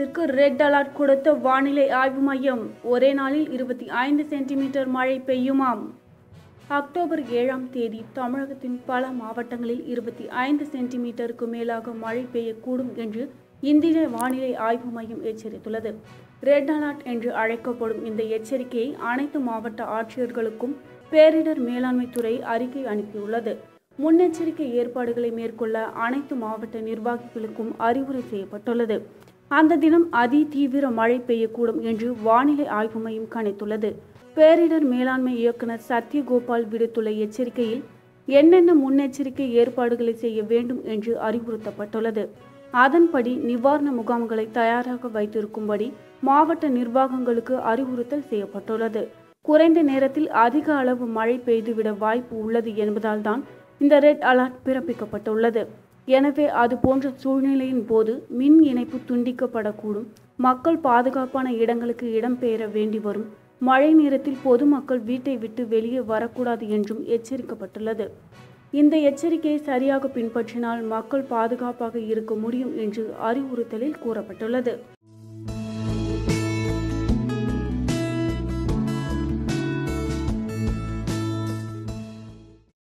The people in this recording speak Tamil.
மாவட்டத்திற்கு ரெட் அலர்ட் கொடுத்த வானிலை ஆய்வு மையம் ஒரே நாளில் இருபத்தி ஐந்து சென்டிமீட்டர் மழை பெய்யுமாம் அக்டோபர் ஏழாம் தேதி தமிழகத்தின் பல மாவட்டங்களில் இருபத்தி ஐந்து சென்டிமீட்டருக்கு மேலாக மழை பெய்யக்கூடும் என்று இந்திய வானிலை ஆய்வு மையம் எச்சரித்துள்ளது ரெட் அலர்ட் என்று அழைக்கப்படும் இந்த எச்சரிக்கையை அனைத்து மாவட்ட ஆட்சியர்களுக்கும் பேரிடர் மேலாண்மை துறை அறிக்கை அனுப்பியுள்ளது முன்னெச்சரிக்கை ஏற்பாடுகளை மேற்கொள்ள அனைத்து மாவட்ட நிர்வாகிகளுக்கும் அறிவுரை செய்யப்பட்டுள்ளது அந்த தினம் அதி தீவிர மழை பெய்யக்கூடும் என்று வானிலை ஆய்வு மையம் கணித்துள்ளது பேரிடர் மேலாண்மை இயக்குனர் சத்யகோபால் விடுத்துள்ள எச்சரிக்கையில் என்னென்ன முன்னெச்சரிக்கை ஏற்பாடுகளை செய்ய வேண்டும் என்று அறிவுறுத்தப்பட்டுள்ளது அதன்படி நிவாரண முகாம்களை தயாராக வைத்திருக்கும்படி மாவட்ட நிர்வாகங்களுக்கு அறிவுறுத்தல் செய்யப்பட்டுள்ளது குறைந்த நேரத்தில் அதிக அளவு மழை பெய்துவிட வாய்ப்பு உள்ளது என்பதால் தான் இந்த ரெட் அலர்ட் பிறப்பிக்கப்பட்டுள்ளது எனவே அது போன்ற சூழ்நிலையின் போது மின் இணைப்பு துண்டிக்கப்படக்கூடும் மக்கள் பாதுகாப்பான இடங்களுக்கு இடம்பெயர வேண்டி வரும் மழை நேரத்தில் பொதுமக்கள் வீட்டை விட்டு வெளியே வரக்கூடாது என்றும் எச்சரிக்கப்பட்டுள்ளது இந்த எச்சரிக்கையை சரியாக பின்பற்றினால் மக்கள் பாதுகாப்பாக இருக்க முடியும் என்று அறிவுறுத்தலில் கூறப்பட்டுள்ளது